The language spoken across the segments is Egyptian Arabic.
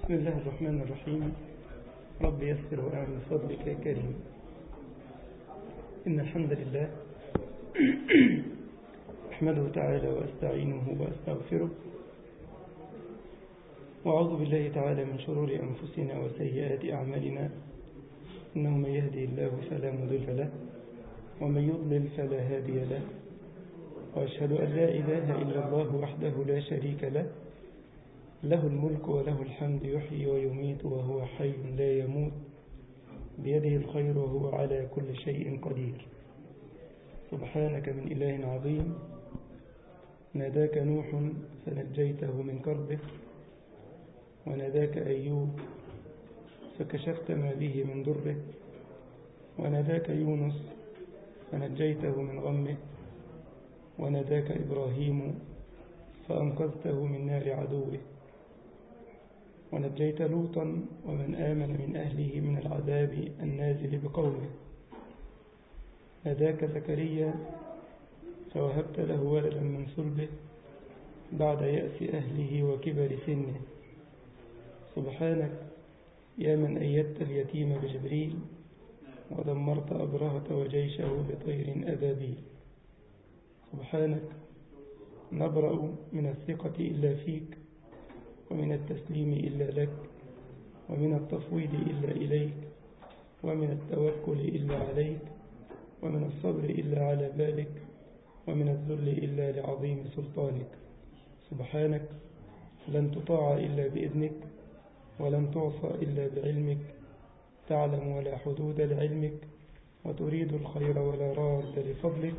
بسم الله الرحمن الرحيم رب يسر وأعن فضلك يا كريم إن الحمد لله أحمده تعالى وأستعينه وأستغفره وأعوذ بالله تعالى من شرور أنفسنا وسيئات أعمالنا إنه من يهدي الله فلا مضل له ومن يضلل فلا هادي له وأشهد أن لا إله إلا الله وحده لا شريك له له الملك وله الحمد يحيي ويميت وهو حي لا يموت بيده الخير وهو على كل شيء قدير سبحانك من إله عظيم ناداك نوح فنجيته من كربه وناداك أيوب فكشفت ما به من ضره وناداك يونس فنجيته من غمه وناداك إبراهيم فأنقذته من نار عدوه ونجيت لوطا ومن آمن من أهله من العذاب النازل بقومه ناداك زكريا فوهبت له ولدا من صلبه بعد يأس أهله وكبر سنه سبحانك يا من أيدت اليتيم بجبريل ودمرت أبرهة وجيشه بطير أبابيل سبحانك نبرأ من الثقة إلا فيك ومن التسليم إلا لك ومن التفويض إلا إليك ومن التوكل إلا عليك ومن الصبر إلا على بالك ومن الذل إلا لعظيم سلطانك سبحانك لن تطاع إلا بإذنك ولن تعصى إلا بعلمك تعلم ولا حدود لعلمك وتريد الخير ولا راد لفضلك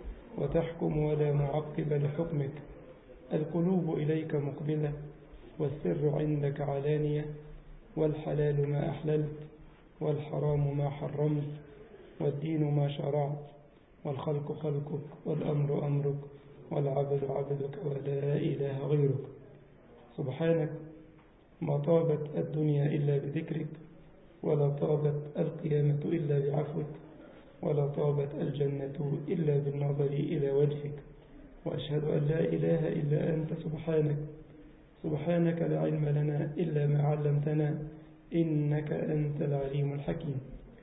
وتحكم ولا معقب لحكمك القلوب إليك مقبلة والسر عندك علانية والحلال ما أحللت والحرام ما حرمت والدين ما شرعت والخلق خلقك والأمر أمرك والعبد عبدك ولا إله غيرك سبحانك ما طابت الدنيا إلا بذكرك ولا طابت القيامة إلا بعفوك ولا طابت الجنة إلا بالنظر إلى وجهك وأشهد أن لا إله إلا أنت سبحانك سبحانك لا علم لنا إلا ما علمتنا إنك أنت العليم الحكيم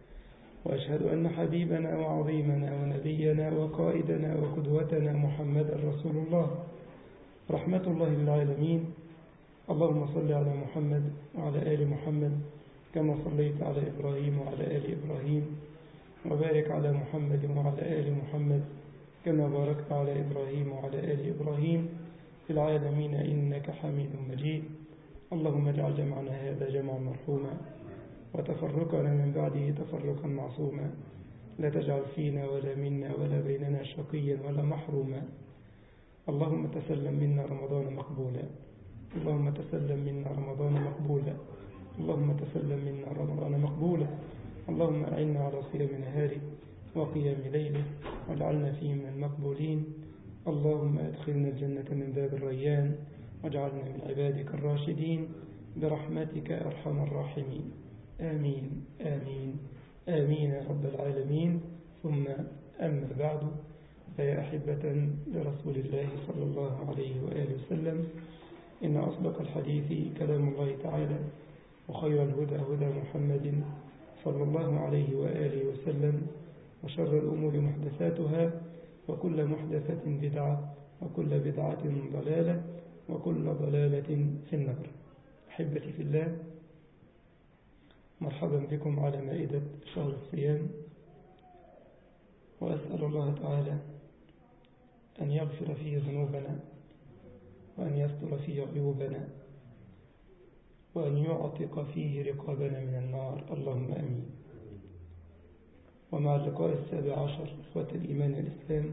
وأشهد أن حبيبنا وعظيمنا ونبينا وقائدنا وقدوتنا محمد رسول الله رحمة الله للعالمين اللهم صل على محمد وعلى آل محمد كما صليت على إبراهيم وعلى آل إبراهيم وبارك على محمد وعلى آل محمد كما باركت على إبراهيم وعلى آل إبراهيم في العالمين إنك حميد مجيد اللهم اجعل جمعنا هذا جمعا مرحوما وتفرقنا من بعده تفرقا معصوما لا تجعل فينا ولا منا ولا بيننا شقيا ولا محروما اللهم تسلم منا رمضان مقبولا اللهم تسلم منا رمضان مقبولا اللهم تسلم منا رمضان مقبولا اللهم أعنا على صيام نهاره وقيام ليله واجعلنا فيه من المقبولين اللهم ادخلنا الجنة من باب الريان واجعلنا من عبادك الراشدين برحمتك أرحم الراحمين آمين آمين آمين يا رب العالمين ثم أما بعد فيا أحبة لرسول الله صلى الله عليه وآله وسلم إن أصدق الحديث كلام الله تعالى وخير الهدى هدى محمد صلى الله عليه وآله وسلم وشر الأمور محدثاتها وكل محدثة بدعة وكل بدعة ضلالة وكل ضلالة في النار أحبتي في الله مرحبا بكم على مائدة شهر الصيام وأسأل الله تعالى أن يغفر فيه ذنوبنا وأن يستر فيه عيوبنا وأن يعتق فيه رقابنا من النار اللهم أمين ومع اللقاء السابع عشر إخوة الإيمان الإسلام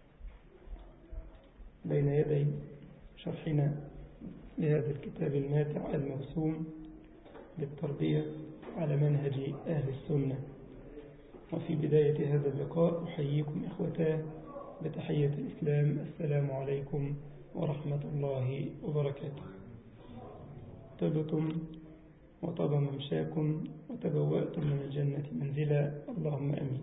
بين يدي شرحنا لهذا الكتاب الماتع الموسوم بالتربية على منهج أهل السنة وفي بداية هذا اللقاء أحييكم إخوتاه بتحية الإسلام السلام عليكم ورحمة الله وبركاته طبتم وطاب ممشاكم وتبوأتم من الجنة منزلا اللهم أمين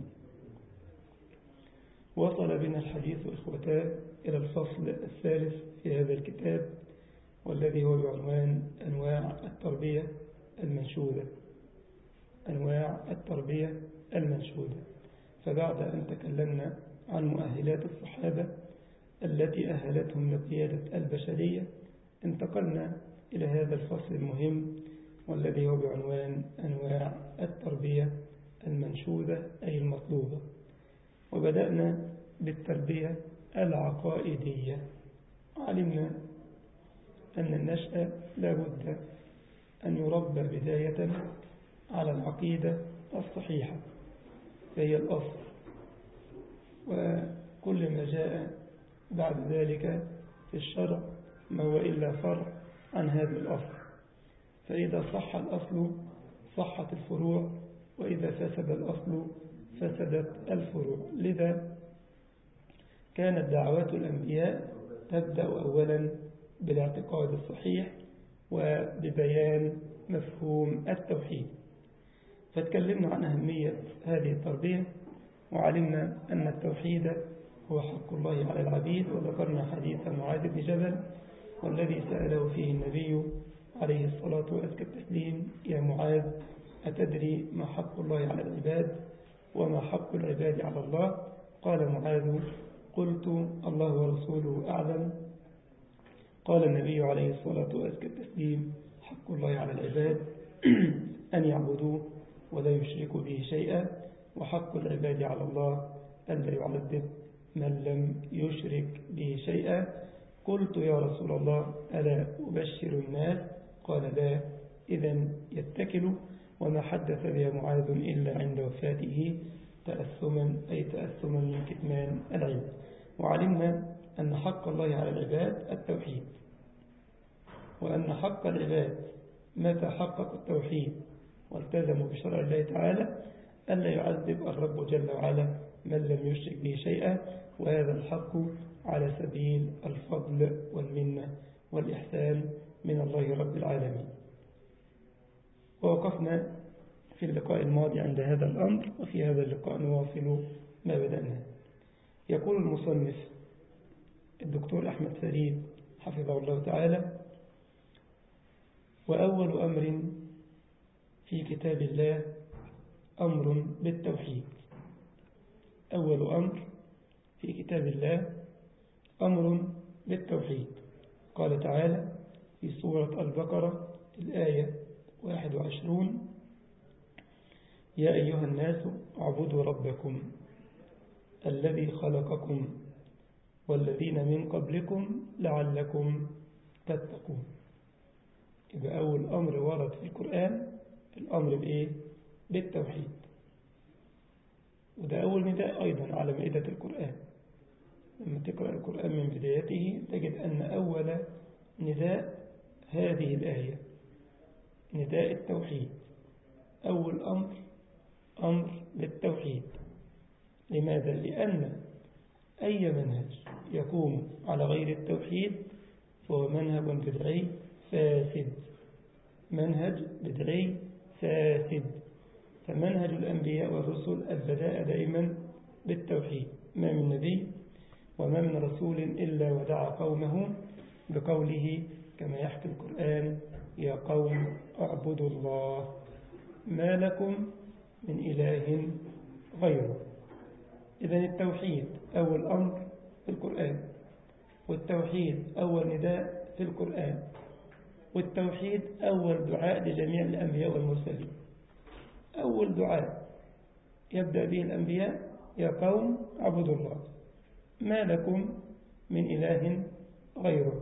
وصل بنا الحديث إخوتاه إلى الفصل الثالث في هذا الكتاب والذي هو بعنوان أنواع التربية المنشودة أنواع التربية المنشودة فبعد أن تكلمنا عن مؤهلات الصحابة التي أهلتهم لقيادة البشرية انتقلنا إلى هذا الفصل المهم والذي هو بعنوان أنواع التربية المنشودة أي المطلوبة وبدأنا بالتربية العقائدية علمنا أن النشأة لابد أن يربى بداية على العقيدة الصحيحة فهي الأصل وكل ما جاء بعد ذلك في الشرع ما هو إلا فرع عن هذا الأصل فإذا صح الأصل صحت الفروع وإذا فسد الأصل فسدت الفروع لذا كانت دعوات الأنبياء تبدأ أولا بالاعتقاد الصحيح وببيان مفهوم التوحيد فتكلمنا عن أهمية هذه التربية وعلمنا أن التوحيد هو حق الله على العبيد وذكرنا حديث معاذ بن جبل والذي سأله فيه النبي عليه الصلاة وأزكى التسليم يا معاذ أتدري ما حق الله على العباد وما حق العباد على الله قال معاذ قلت الله ورسوله أعلم قال النبي عليه الصلاة وأزكى التسليم حق الله على العباد أن يعبدوه ولا يشركوا به شيئا وحق العباد على الله ألا يعذب من لم يشرك به شيئا قلت يا رسول الله ألا أبشر الناس قال لا إذا يتكل وما حدث بها معاذ إلا عند وفاته تأثما أي تأثما من كتمان العلم وعلمنا أن حق الله على العباد التوحيد وأن حق العباد متى حقق التوحيد والتزموا بشرع الله تعالى ألا يعذب الرب جل وعلا من لم يشرك به شيئا وهذا الحق على سبيل الفضل والمنة والإحسان من الله رب العالمين ووقفنا في اللقاء الماضي عند هذا الأمر وفي هذا اللقاء نواصل ما بدأنا يقول المصنف الدكتور أحمد فريد حفظه الله تعالى وأول أمر في كتاب الله أمر بالتوحيد أول أمر في كتاب الله أمر بالتوحيد قال تعالى في سورة البقرة الآية 21 يا أيها الناس اعبدوا ربكم الذي خلقكم والذين من قبلكم لعلكم تتقون يبقى أول أمر ورد في القرآن الأمر بإيه؟ بالتوحيد وده أول نداء أيضا على مائدة القرآن لما تقرأ القرآن من بدايته تجد أن أول نداء هذه الآية نداء التوحيد أول أمر أمر بالتوحيد لماذا؟ لأن أي منهج يقوم على غير التوحيد فهو منهج بدعي فاسد منهج بدعي فاسد فمنهج الأنبياء والرسل البداء دائما بالتوحيد ما من نبي وما من رسول إلا ودعا قومه بقوله كما يحكي القرآن يا قوم اعبدوا الله ما لكم من إله غيره إذا التوحيد أول أمر في القرآن والتوحيد أول نداء في القرآن والتوحيد أول دعاء لجميع الأنبياء والمرسلين أول دعاء يبدأ به الأنبياء يا قوم اعبدوا الله ما لكم من إله غيره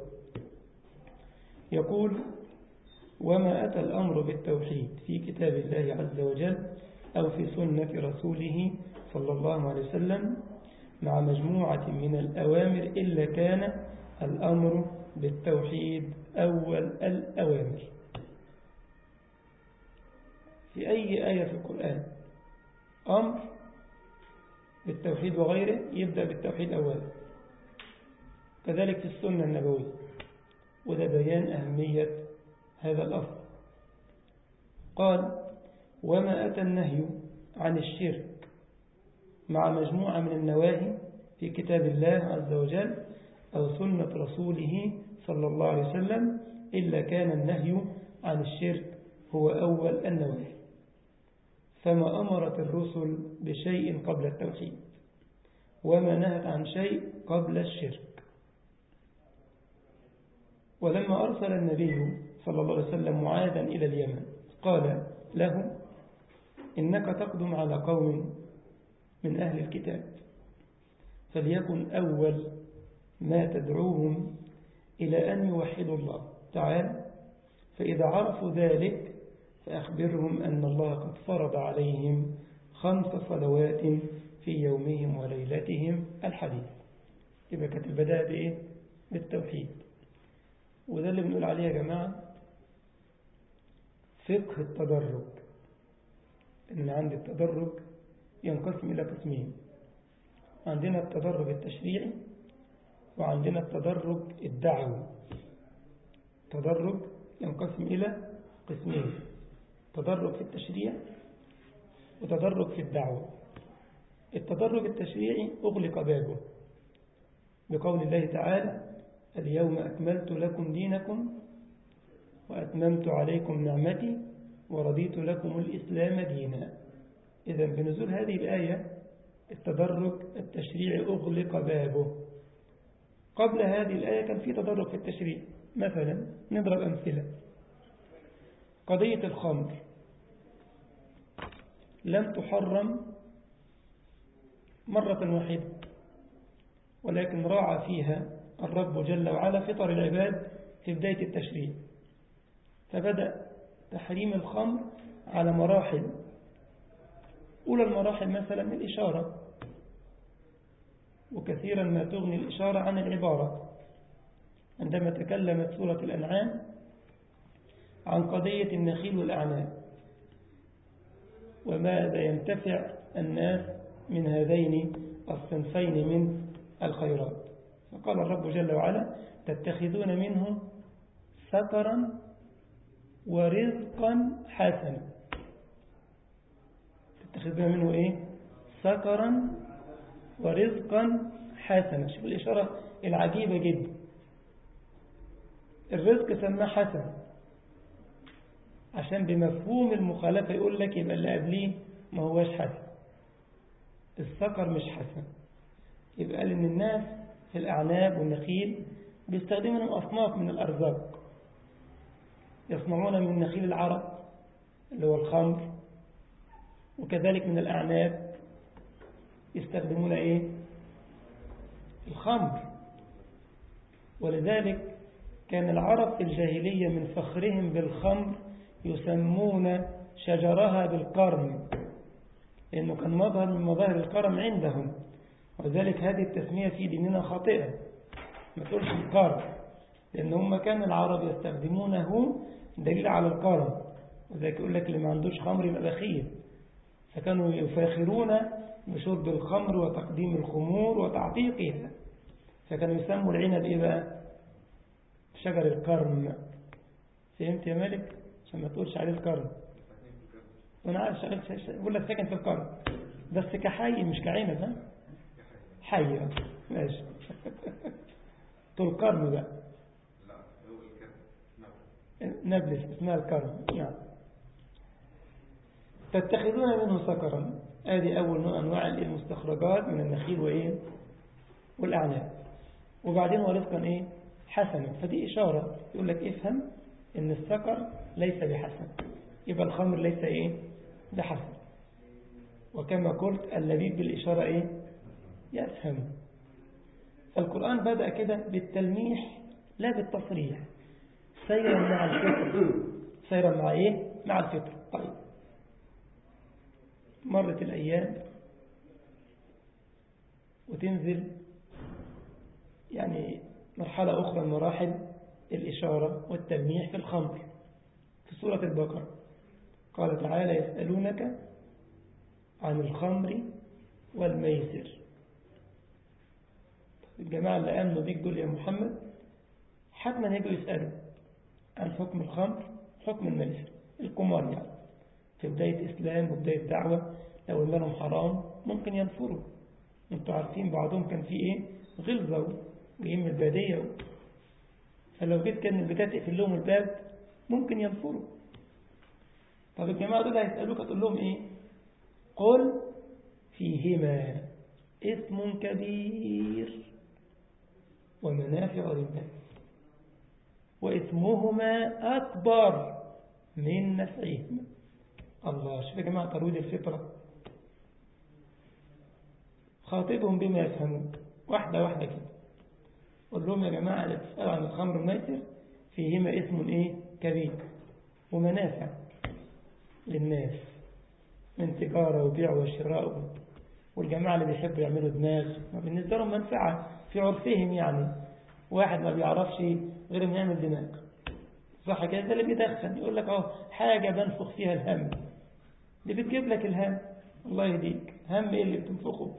يقول وما أتى الأمر بالتوحيد في كتاب الله عز وجل أو في سنة رسوله صلى الله عليه وسلم مع مجموعة من الأوامر إلا كان الأمر بالتوحيد أول الأوامر في أي آية في القرآن أمر بالتوحيد وغيره يبدأ بالتوحيد أولا كذلك في السنة النبوية وده بيان أهمية هذا الأصل قال وما أتى النهي عن الشرك مع مجموعة من النواهي في كتاب الله عز وجل أو سنة رسوله صلى الله عليه وسلم إلا كان النهي عن الشرك هو أول النواهي فما أمرت الرسل بشيء قبل التوحيد وما نهت عن شيء قبل الشرك ولما أرسل النبي صلى الله عليه وسلم معاذا إلى اليمن قال له إنك تقدم على قوم من أهل الكتاب فليكن أول ما تدعوهم إلى أن يوحدوا الله تعالى فإذا عرفوا ذلك فأخبرهم أن الله قد فرض عليهم خمس صلوات في يومهم وليلتهم الحديث يبقى كانت البداية بإيه؟ بالتوحيد وده اللي بنقول عليه يا جماعة فقه التدرج إن عند التدرج ينقسم إلى قسمين عندنا التدرج التشريعي وعندنا التدرج الدعوي تدرج ينقسم إلى قسمين تدرج في التشريع وتدرج في الدعوة التدرج التشريعي أغلق بابه بقول الله تعالى اليوم أكملت لكم دينكم وأتممت عليكم نعمتي ورضيت لكم الإسلام دينا إذا بنزول هذه الآية التدرج التشريعي أغلق بابه قبل هذه الآية كان في تدرج في التشريع مثلا نضرب أمثلة قضية الخمر لم تحرم مرة واحدة ولكن راعى فيها الرب جل وعلا فطر العباد في بداية التشريع فبدأ تحريم الخمر على مراحل أولى المراحل مثلا الإشارة وكثيرا ما تغني الإشارة عن العبارة عندما تكلمت سورة الأنعام عن قضية النخيل والأعناب وماذا ينتفع الناس من هذين الصنفين من الخيرات فقال الرب جل وعلا تتخذون منه سكرا ورزقا حسنا تتخذون منه ايه سكرا ورزقا حسنا شوف الإشارة العجيبة جدا الرزق سماه حسن عشان بمفهوم المخالفة يقول لك يبقى اللي قبليه ما هواش حسن السكر مش حسن يبقى قال إن الناس في الأعناب والنخيل بيستخدموا من أصناف من الأرزاق يصنعون من نخيل العرق اللي هو الخمر وكذلك من الأعناب يستخدمون إيه الخمر ولذلك كان العرب في الجاهلية من فخرهم بالخمر يسمون شجرها بالقرم لأنه كان مظهر من مظاهر الكرم عندهم وذلك هذه التسمية في ديننا خاطئة ما تقولش الكرم لأن هم كان العرب يستخدمونه دليل على الكرم وذلك يقول لك اللي ما عندوش خمر يبقى بخيل فكانوا يفاخرون بشرب الخمر وتقديم الخمور وتعتيقها فكانوا يسموا العنب إيه بقى شجر الكرم فهمت يا مالك عشان ما تقولش عليه الكرم وانا عارف شغال بقول لك ساكن في الكرم بس كحي مش كعنب ها حي ماشي طول كرم بقى لا هو الكرم نبلس اسمها الكرم نعم تتخذون منه سكرا هذه أول نوع أنواع المستخرجات من النخيل وإيه والأعناب وبعدين ورزقا إيه حسنا فدي إشارة يقول لك افهم إن السكر ليس بحسن يبقى الخمر ليس إيه بحسن وكما قلت اللبيب بالإشارة إيه يفهم فالقرآن بدأ كده بالتلميح لا بالتصريح سيرا مع الفطر سيرا مع إيه مع الفطر طيب مرت الأيام وتنزل يعني مرحلة أخرى من مراحل الإشارة والتلميح في الخمر في سورة البقرة قال تعالى يسألونك عن الخمر والميسر الجماعة اللي آمنوا بيك دول يا محمد حتما يجوا يسألوا عن حكم الخمر حكم الميسر القمار يعني في بداية إسلام وبداية دعوة لو المالهم حرام ممكن ينفروا انتوا عارفين بعضهم كان فيه ايه غلظة وجايين من البادية فلو جيت كان البداية تقفل لهم الباب ممكن ينفروا طب الجماعة دول هيسألوك هتقول لهم ايه قل فيهما اسم كبير ومنافع للناس واسمهما أكبر من نفعهما الله شوف يا جماعة ترويد الفطرة خاطبهم بما يفهمون واحدة واحدة كده قول لهم يا جماعة لا تسألوا عن الخمر والميسر فيهما اسم ايه كبير ومنافع للناس من تجارة وبيع وشراء والجماعة اللي بيحبوا يعملوا دماغ ما بالنسبة لهم منفعة في عرفهم يعني واحد ما بيعرفش غير انه يعمل دماغ صح كده ده اللي بيدخن يقول لك اهو حاجة بنفخ فيها الهم دي بتجيب لك الهم الله يهديك هم ايه اللي بتنفخه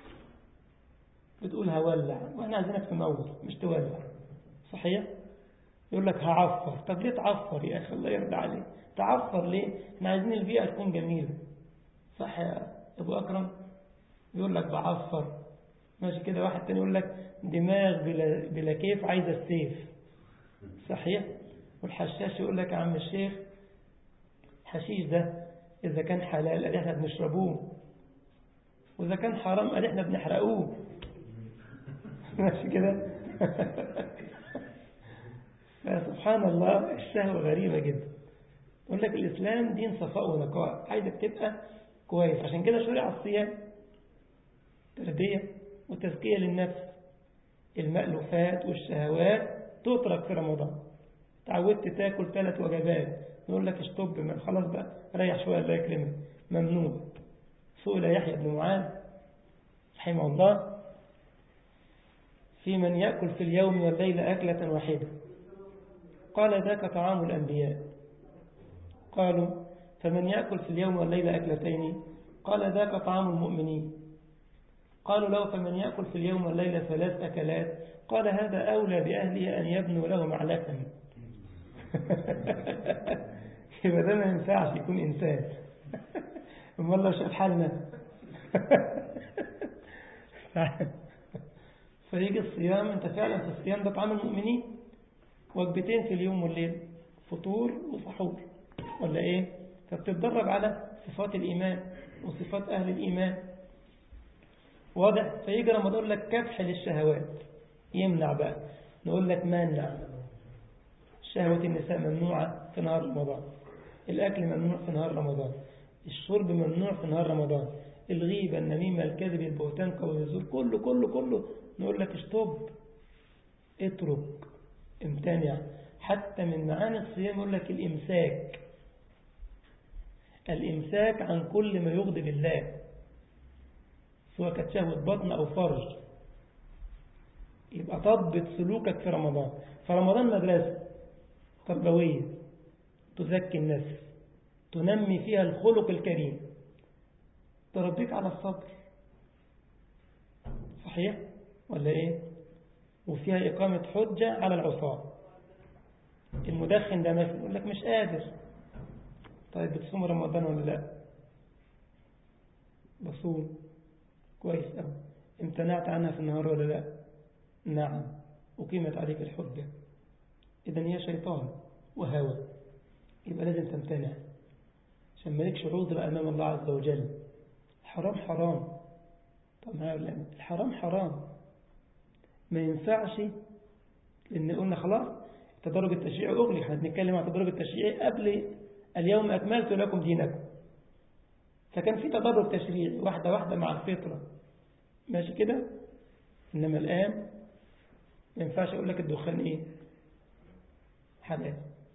بتقول هولع واحنا عايزينك تنور مش تولع صحيح يقول لك هعفر طب ليه تعفر يا اخي الله يرضى عليك تعفر ليه احنا عايزين البيئة تكون جميلة صح يا ابو اكرم يقول لك بعفر ماشي كده واحد تاني يقول لك دماغ بلا, بلا كيف عايزة السيف صحيح والحشاش يقول لك يا عم الشيخ حشيش ده إذا كان حلال قال احنا بنشربوه وإذا كان حرام قال احنا بنحرقوه ماشي كده فسبحان الله الشهوة غريبة جدا يقول لك الإسلام دين صفاء ونقاء عايزك تبقى كويس عشان كده شرع الصيام تربية وتزكية للنفس المألوفات والشهوات تترك في رمضان تعودت تاكل ثلاث وجبات نقول لك اشطب من خلاص بقى ريح شوية الله يكرمك ممنوع سئل يحيى بن معاذ رحمه الله في من يأكل في اليوم والليلة أكلة واحدة قال ذاك طعام الأنبياء قالوا فمن يأكل في اليوم والليلة أكلتين قال ذاك طعام المؤمنين قالوا له فمن يأكل في اليوم والليلة ثلاث أكلات قال هذا أولى بأهله أن يبنوا له معلقا يبقى ده ما ينفعش يكون إنسان أما الله شاف حالنا فيجي الصيام أنت فعلا في الصيام ده طعام المؤمنين وجبتين في اليوم والليل فطور وسحور ولا إيه فبتتدرب على صفات الإيمان وصفات أهل الإيمان واضح فيجي رمضان يقول لك كبح للشهوات يمنع بقى نقول لك مانع شهوة النساء ممنوعة في نهار رمضان الأكل ممنوع في نهار رمضان الشرب ممنوع في نهار رمضان الغيبة النميمة الكذب البهتان قول الزور كله كله كله نقول لك اشطب اترك امتنع حتى من معاني الصيام يقول لك الإمساك الإمساك عن كل ما يغضب الله سواء كانت شهوة بطن أو فرج يبقى طبط سلوكك في رمضان فرمضان مدرسة تربوية تزكي النفس تنمي فيها الخلق الكريم تربيك على الصبر صحيح ولا ايه وفيها إقامة حجة على العصاة المدخن ده مثلا يقول لك مش قادر طيب بتصوم رمضان ولا لا بصوم كويس أوي امتنعت عنها في النهار ولا لا نعم أقيمت عليك الحجة إذا هي شيطان وهوى يبقى لازم تمتنع عشان مالكش عذر أمام الله عز وجل حرام حرام طب الحرام حرام ما ينفعش لأن قلنا خلاص التدرج التشريعي أغلق احنا بنتكلم عن التدرج التشريعي قبل اليوم أكملت لكم دينكم فكان في تدرج تشريعي واحدة واحدة مع الفطرة ماشي كده إنما الآن ما ينفعش أقول لك الدخان إيه حلال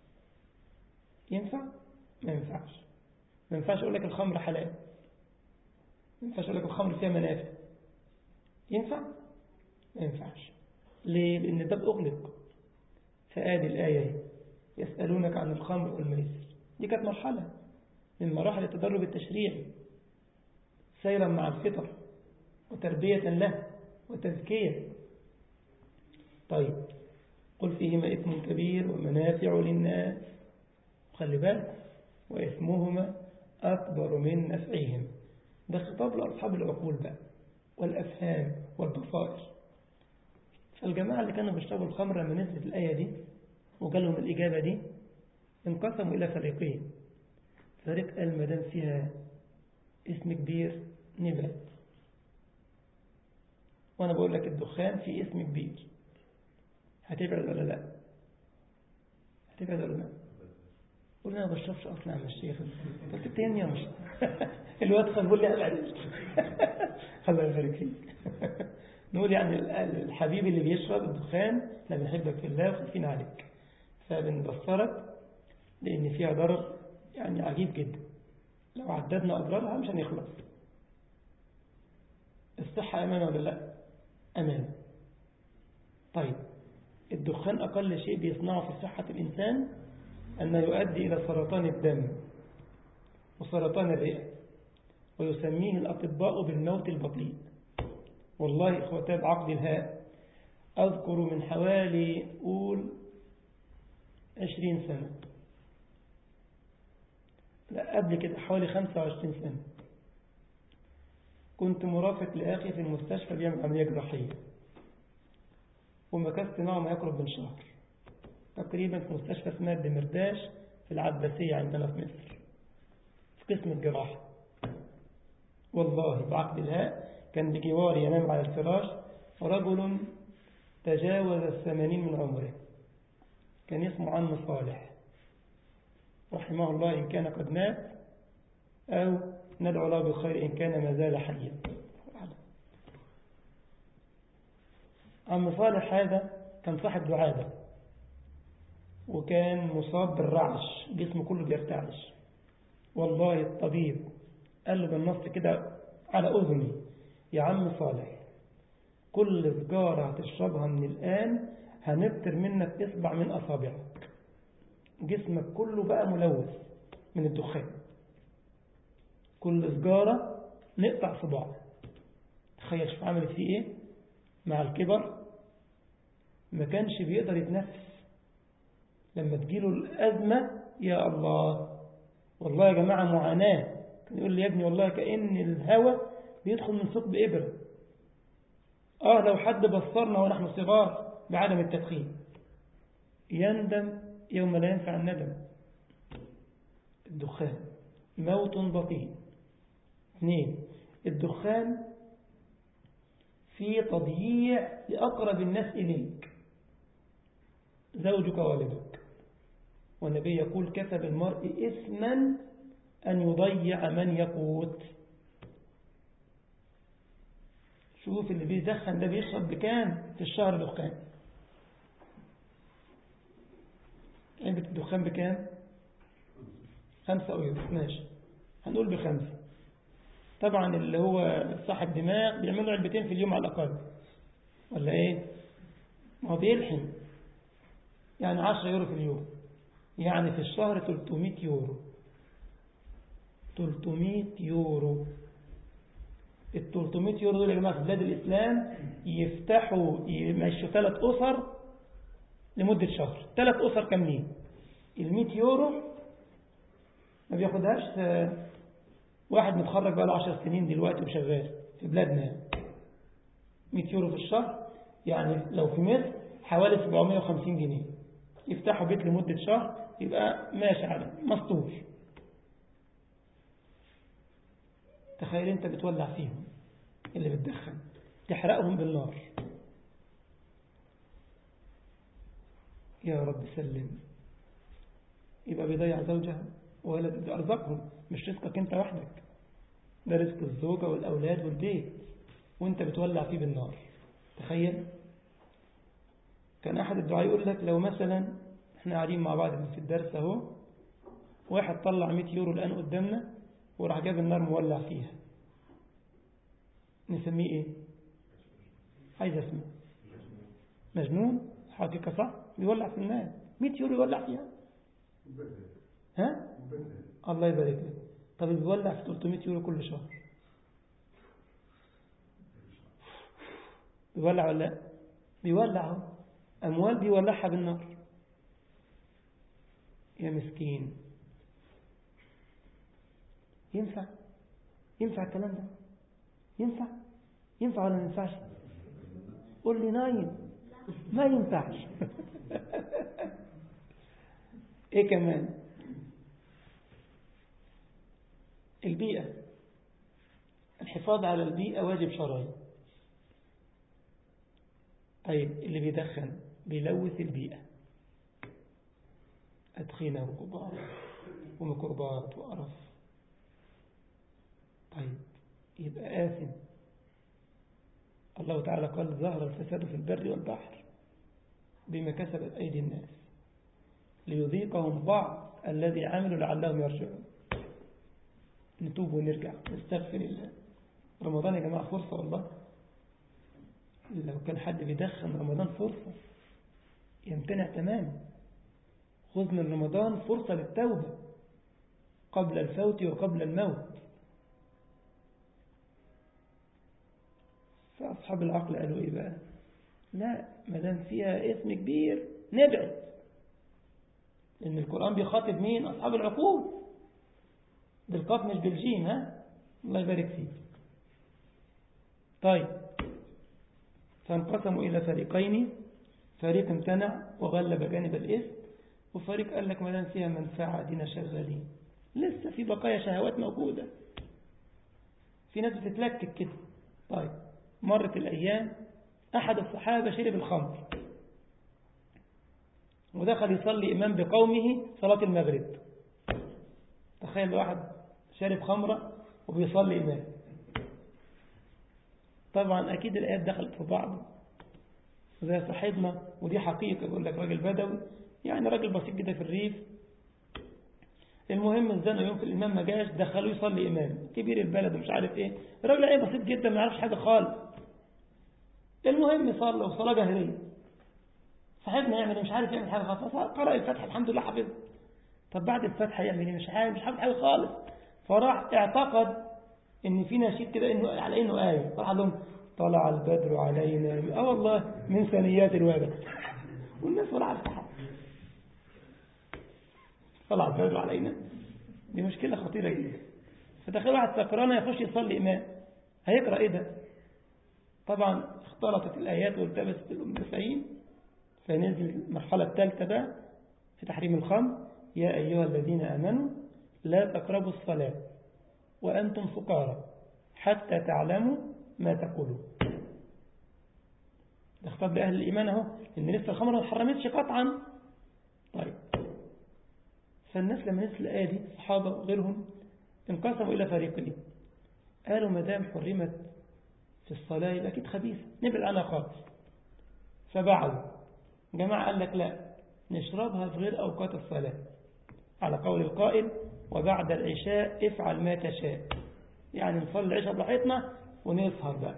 ينفع ما ينفعش ما ينفعش أقول لك الخمر حلال ما ينفعش أقول لك الخمر فيها منافع ينفع ما ينفعش ليه لأن ده بأغلق فآدي الآية يسألونك عن الخمر والميسر دي كانت مرحلة من مراحل التدرب التشريعي سيرا مع الفطر وتربية له وتزكية طيب قل فيهما إثم كبير ومنافع للناس خلي بالك وإثمهما أكبر من نفعهم ده خطاب لأصحاب العقول بقى والأفهام والبصائر فالجماعة اللي كانوا بيشربوا الخمر لما نزلت الآية دي وقال لهم الإجابة دي انقسموا إلى فريقين فريق قال ما دام فيها اسم كبير نبعد وأنا بقول لك الدخان في اسم كبير هتبعد ولا لا هتبعد ولا لا قول انا ما بشربش اصلا يا الشيخ قلت التاني يا مش الواد خل بيقول لي ابعد الله يبارك فيك نقول يعني الحبيب اللي بيشرب الدخان احنا بنحبك في الله وخايفين عليك فبنبصرك لان فيها ضرر يعني عجيب جدا لو عددنا اضرارها مش هنخلص الصحه امان ولا لا امان طيب الدخان أقل شيء بيصنعه في صحة الإنسان أنه يؤدي إلى سرطان الدم وسرطان الرئة ويسميه الأطباء بالموت البطيء والله إخوتي بعقد الهاء أذكر من حوالي قول عشرين سنة لا قبل كده حوالي خمسة وعشرين سنة كنت مرافق لأخي في المستشفى بيعمل عملية جراحية ومكثت معه ما يقرب من شهر تقريبا في مستشفى اسمها الدمرداش في العباسية عندنا في مصر في قسم الجراحة والله بعقد الهاء كان بجواري ينام على الفراش رجل تجاوز الثمانين من عمره كان اسمه عم صالح رحمه الله إن كان قد مات أو ندعو له بالخير إن كان ما زال حيا عم صالح هذا كان صاحب دعابة وكان مصاب بالرعش جسمه كله بيرتعش والله الطبيب قال له بالنص كده على أذني يا عم صالح كل سجارة هتشربها من الآن هنبتر منك إصبع من أصابعك جسمك كله بقى ملوث من الدخان كل سجارة نقطع صباع تخيل شوف عملت فيه ايه مع الكبر ما كانش بيقدر يتنفس لما تجيله الأزمة يا الله والله يا جماعة معاناة كان يقول لي يا ابني والله كأن الهواء بيدخل من ثقب إبرة آه لو حد بصرنا ونحن صغار بعدم التدخين يندم يوم لا ينفع الندم الدخان موت بطيء اثنين الدخان في تضييع لأقرب الناس إليك زوجك والدك والنبي يقول كفى بالمرء إثما أن يضيع من يقوت شوف اللي بيدخن ده بيشرب بكام في الشهر دخان علبة الدخان بكام خمسة أو ماشي هنقول بخمسة طبعا اللي هو صاحب دماغ بيعملوا علبتين في اليوم على الأقل ولا ايه ما هو بيلحم يعني 10 يورو في اليوم يعني في الشهر 300 يورو 300 يورو ال 300 يورو دول يا جماعة في بلاد الإسلام يفتحوا يمشوا ثلاث أسر لمدة شهر ثلاث أسر كاملين ال 100 يورو ما بياخدهاش واحد متخرج بقى له 10 سنين دلوقتي وشغال في بلادنا 100 يورو في الشهر يعني لو في مصر حوالي 750 جنيه يفتحوا بيت لمدة شهر يبقى ماشي على مستور تخيل انت بتولع فيهم اللي بتدخن تحرقهم بالنار يا رب سلم يبقى بيضيع زوجها وولد أرزقهم مش رزقك انت وحدك ده رزق الزوجة والأولاد والبيت وانت بتولع فيه بالنار تخيل كان أحد الدعاء يقول لك لو مثلا احنا قاعدين مع بعض في الدرس اهو واحد طلع 100 يورو الآن قدامنا وراح جاب النار مولع فيها نسميه ايه عايز اسمه مجنون حقيقة صح بيولع في النار 100 يورو يولع فيها ها الله يبارك لك طب بيولع في 300 يورو كل شهر بيولع ولا لا بيولع اهو اموال بيولعها بالنار يا مسكين ينفع ينفع الكلام ده ينفع ينفع ولا ما ينفعش قول لي نايم ما ينفعش ايه كمان البيئة الحفاظ على البيئة واجب شرعي طيب اللي بيدخن بيلوث البيئة أدخنة وغبار وميكروبات وقرف طيب يبقى آثم الله تعالى قال ظهر الفساد في البر والبحر بما كسبت أيدي الناس ليذيقهم بعض الذي عملوا لعلهم يرجعون نتوب ونرجع نستغفر الله رمضان يا جماعة فرصة والله لو كان حد بيدخن رمضان فرصة يمتنع تماما خذ من رمضان فرصة للتوبة قبل الفوت وقبل الموت فأصحاب العقل قالوا إيه بقى لا ما دام فيها اسم كبير نبعد لأن القرآن بيخاطب مين أصحاب العقول بالقاف مش بالجيم ها الله يبارك فيك طيب فانقسموا إلى فريقين فريق امتنع وغلب جانب الإثم وفريق قال لك ما دام فيها منفعة دينا شغالين لسه في بقايا شهوات موجودة في ناس بتتلكك كده طيب مرت الأيام أحد الصحابة شرب الخمر ودخل يصلي إمام بقومه صلاة المغرب تخيل واحد شارب خمرة وبيصلي إمام طبعا أكيد الآيات دخلت في بعض زي صاحبنا ودي حقيقة يقول لك راجل بدوي يعني راجل بسيط كده في الريف المهم الزنا يوم في الإمام ما جاش دخلوه يصلي إمام كبير البلد ومش عارف إيه الراجل ايه بسيط جدا ما يعرفش حاجة خالص المهم صلى وصلاة جهرية صاحبنا يعمل مش عارف يعمل حاجة خالص قرأ الفتح الحمد لله حفظ طب بعد الفتح يعمل ايه مش عارف مش عارف حاجة خالص فراح اعتقد ان في نشيد كده انه على انه آية راح لهم طلع البدر علينا اه والله من ثنيات الوادع والناس ولا عارفه حاجة طلع البدر علينا دي مشكلة خطيرة جدا فتخيل واحد سكران يخش يصلي إمام هيقرأ إيه ده طبعا اختلطت الآيات والتبست المسلمين فنزل المرحلة الثالثة بقى في تحريم الخمر يا أيها الذين آمنوا لا تقربوا الصلاة وأنتم سكارى حتى تعلموا ما تقولون ده خطاب لأهل الإيمان أهو إن لسه الخمر ما حرمتش قطعا طيب فالناس لما نزل الآية دي الصحابة وغيرهم انقسموا إلى فريقين قالوا ما دام حرمت في الصلاة يبقى أكيد خبيثة نبعد عنها خالص فبعضوا جماعة قال لك لا نشربها في غير أوقات الصلاة على قول القائل وبعد العشاء افعل ما تشاء يعني نصلي العشاء براحتنا ونسهر بقى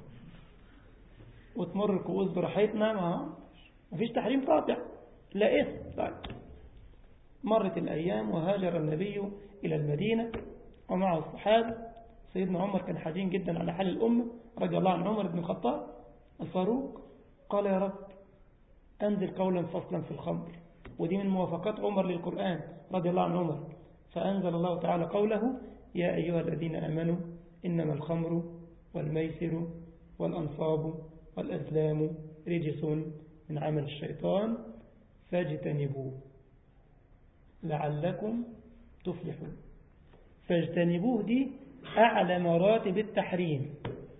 وتمر الكؤوس براحتنا ما مفيش تحريم قاطع لا إثم طيب مرت الأيام وهاجر النبي إلى المدينة ومعه الصحابة سيدنا عمر كان حزين جدا على حال الأمة رضي الله عن عمر بن الخطاب الفاروق قال يا رب أنزل قولا فصلا في الخمر ودي من موافقات عمر للقرآن رضي الله عن عمر فأنزل الله تعالى قوله يا أيها الذين آمنوا إنما الخمر والميسر والأنصاب والأزلام رجس من عمل الشيطان فاجتنبوه لعلكم تفلحون فاجتنبوه دي أعلى مراتب التحريم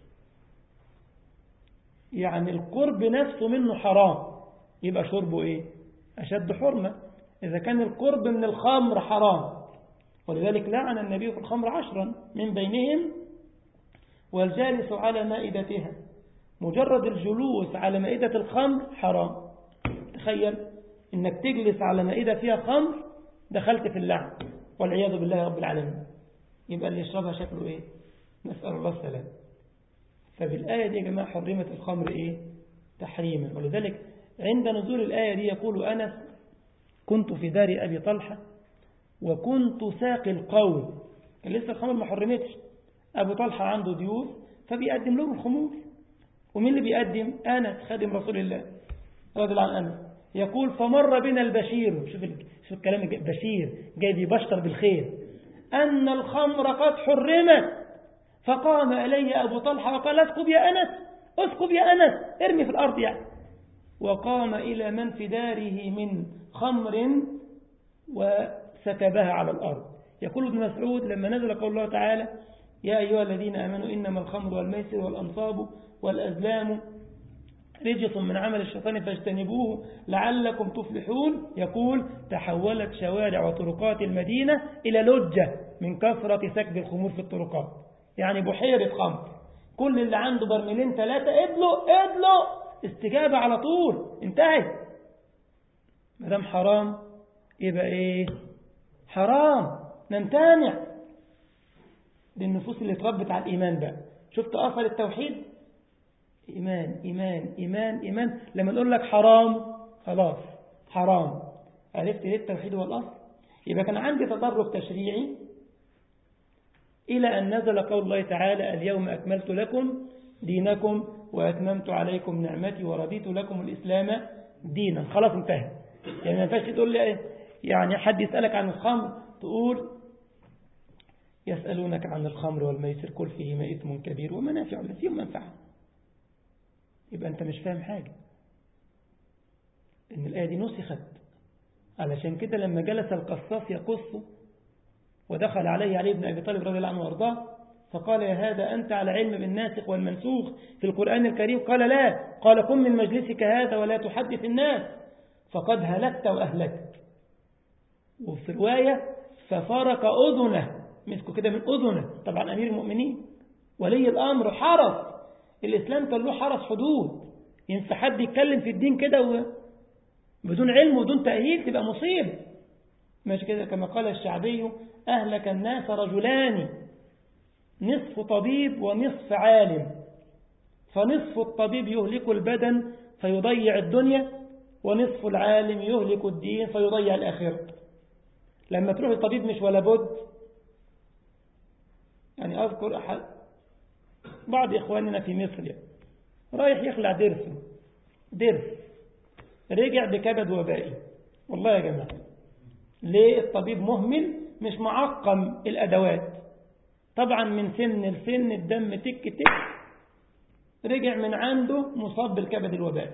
يعني القرب نفسه منه حرام يبقى شربه إيه أشد حرمة إذا كان القرب من الخمر حرام ولذلك لعن النبي في الخمر عشرا من بينهم والجالس على مائدتها مجرد الجلوس على مائدة الخمر حرام تخيل انك تجلس على مائدة فيها خمر دخلت في اللعن والعياذ بالله رب العالمين يبقى اللي يشربها شكله ايه نسأل الله السلام فبالآية دي يا جماعة حرمت الخمر ايه تحريما ولذلك عند نزول الآية دي يقول أنس كنت في دار أبي طلحة وكنت ساقي القوم كان لسه الخمر ما حرمتش أبو طلحة عنده ضيوف فبيقدم لهم الخمور ومين اللي بيقدم أنس خادم رسول الله رضي الله عن أنس يقول فمر بنا البشير شوف شوف الكلام بشير جاي بيبشر بالخير أن الخمر قد حرمت فقام إلي أبو طلحة وقال اسكب يا أنس اسكب يا أنس ارمي في الأرض يعني وقام إلى من في داره من خمر وسكبها على الأرض يقول ابن مسعود لما نزل قول الله تعالى يا أيها الذين آمنوا إنما الخمر والميسر والأنصاب والأزلام رجس من عمل الشيطان فاجتنبوه لعلكم تفلحون يقول تحولت شوارع وطرقات المدينة إلى لجة من كثرة سكب الخمور في الطرقات يعني بحيرة خمر كل اللي عنده برميلين ثلاثة ادلوا ادلوا استجابة على طول انتهت مدام حرام يبقى ايه حرام نمتنع للنفوس اللي اتربت على الإيمان بقى شفت أثر التوحيد إيمان إيمان إيمان إيمان لما نقول لك حرام خلاص حرام عرفت ليه التوحيد هو الأصل يبقى كان عندي تطرق تشريعي إلى أن نزل قول الله تعالى اليوم أكملت لكم دينكم وأتممت عليكم نعمتي ورضيت لكم الإسلام دينا خلاص انتهى يعني ما ينفعش تقول لي يعني حد يسألك عن الخمر تقول يسألونك عن الخمر والميسر كل فيهما إثم كبير ومنافع فيهم منفعة يبقى أنت مش فاهم حاجة إن الآية دي نسخت علشان كده لما جلس القصاص يقص ودخل عليه علي بن أبي طالب رضي الله عنه وارضاه فقال يا هذا أنت على علم بالناسخ والمنسوخ في القرآن الكريم قال لا قال قم من مجلسك هذا ولا تحدث الناس فقد هلكت وأهلكت وفي رواية ففارق أذنه مسكوا كده من أذنه طبعا أمير المؤمنين ولي الأمر حرس الإسلام كان له حرس حدود ينفع حد يتكلم في الدين كده و... بدون علم وبدون تأهيل تبقى مصيبة ماشي كده كما قال الشعبي أهلك الناس رجلان نصف طبيب ونصف عالم فنصف الطبيب يهلك البدن فيضيع الدنيا ونصف العالم يهلك الدين فيضيع الآخرة لما تروح الطبيب مش ولا بد يعني أذكر أحد بعض إخواننا في مصر يعني رايح يخلع درسه درس رجع بكبد وبائي والله يا جماعة ليه الطبيب مهمل مش معقم الأدوات طبعا من سن لسن الدم تك تك رجع من عنده مصاب بالكبد الوبائي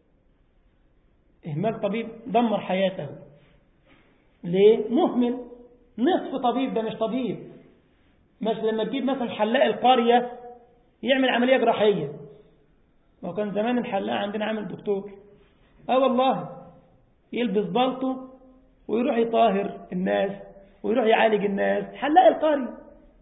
إهمال طبيب دمر حياته ليه مهمل نصف طبيب ده مش طبيب مش لما تجيب مثلا حلاق القرية يعمل عملية جراحية ما كان زمان الحلاق عندنا عامل دكتور اه والله يلبس بالطو ويروح يطاهر الناس ويروح يعالج الناس حلاق القرية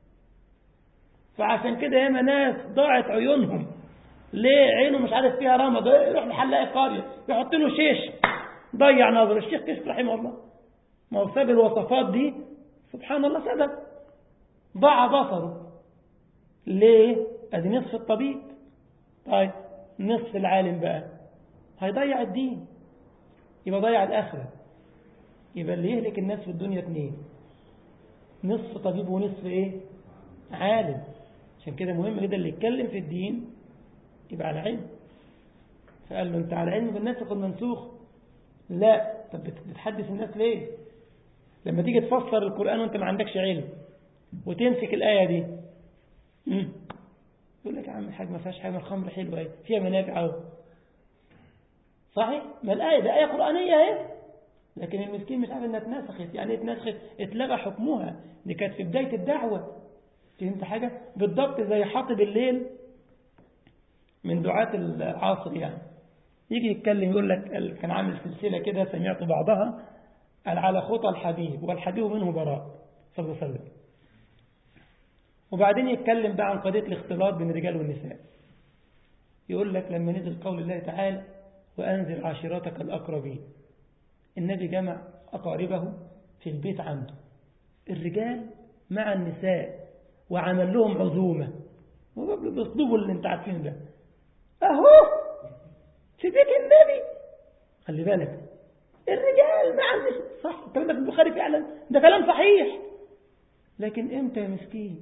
فعشان كده ياما ناس ضاعت عيونهم ليه عينه مش عارف فيها رمض يروح لحلاق القرية يحط له شيش ضيع نظر الشيخ كشك رحمه الله ما هو ساب الوصفات دي سبحان الله سبب ضاع بصره ليه ادي نصف الطبيب طيب نصف العالم بقى هيضيع الدين يبقى ضيع الآخرة يبقى اللي يهلك الناس في الدنيا اثنين نصف طبيب ونصف ايه عالم عشان كده مهم جدا اللي يتكلم في الدين يبقى على علم فقال له انت على علم بالناسخ والمنسوخ لا طب بتحدث الناس ليه لما تيجي تفسر القرآن وانت ما عندكش علم وتمسك الآية دي مم. يقول لك يا عم الحاج ما فيهاش حاجة الخمر حلوة اهي فيها منافع اهو صحيح ما الآية ده آية قرآنية اهي لكن المسكين مش عارف انها اتنسخت يعني ايه اتنسخت اتلغى حكمها دي كانت في بداية الدعوة فهمت حاجة بالضبط زي حاطب الليل من دعاة العصر يعني يجي يتكلم يقول لك كان عامل سلسلة كده سمعت بعضها قال على خطى الحبيب والحبيب منه براء صلى الله عليه وسلم وبعدين يتكلم بقى عن قضية الاختلاط بين الرجال والنساء يقول لك لما نزل قول الله تعالى وأنزل عاشراتك الأقربين النبي جمع أقاربه في البيت عنده الرجال مع النساء وعمل لهم عزومة باسلوبه اللي انت عارفينه ده اهو في بيت النبي خلي بالك الرجال مع النساء صح الكلام ده في البخاري فعلا ده كلام صحيح لكن امتى يا مسكين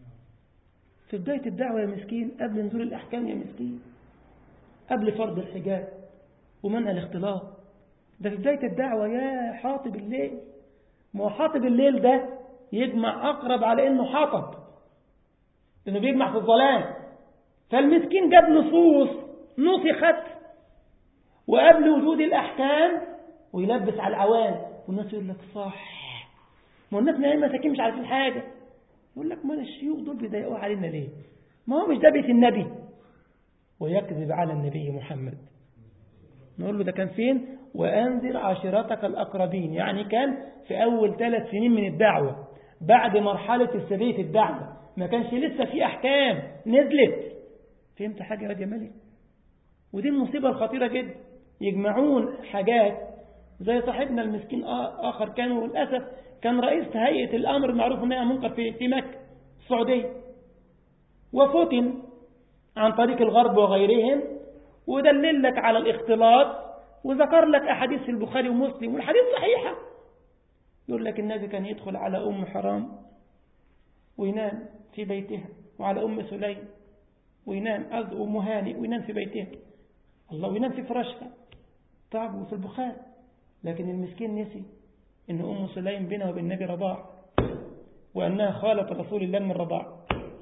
في بداية الدعوة يا مسكين قبل نزول الأحكام يا مسكين قبل فرض الحجاب ومنع الاختلاط ده في بداية الدعوة يا حاطب الليل ما هو حاطب الليل ده يجمع أقرب على إنه حاطب لأنه بيجمع في الظلام فالمسكين جاب نصوص نسخت وقبل وجود الأحكام ويلبس على العوام والناس يقول لك صح ما الناس ما مساكين مش عارفين حاجة يقول لك ما الشيوخ دول بيضايقوا علينا ليه ما هو مش ده بيت النبي ويكذب على النبي محمد نقول له ده كان فين وأنذر عشيرتك الأقربين يعني كان في أول ثلاث سنين من الدعوة بعد مرحلة السبية في الدعوة ما كانش لسه في أحكام نزلت فهمت حاجة يا جمالي ودي المصيبة الخطيرة جدا يجمعون حاجات زي صاحبنا المسكين آخر كان للأسف كان رئيس هيئة الأمر المعروف أنها منكر في في مكة السعودية وفتن عن طريق الغرب وغيرهم ودلل لك على الاختلاط وذكر لك أحاديث في البخاري ومسلم والحديث صحيحة يقول لك النبي كان يدخل على أم حرام وينام في بيتها وعلى أم سليم وينام أم هانئ وينام في بيتها الله وينام في فراشها طعب في البخاري لكن المسكين نسي إن أم سليم بينها وبين النبي رضاع وأنها خالة رسول الله من الرضاع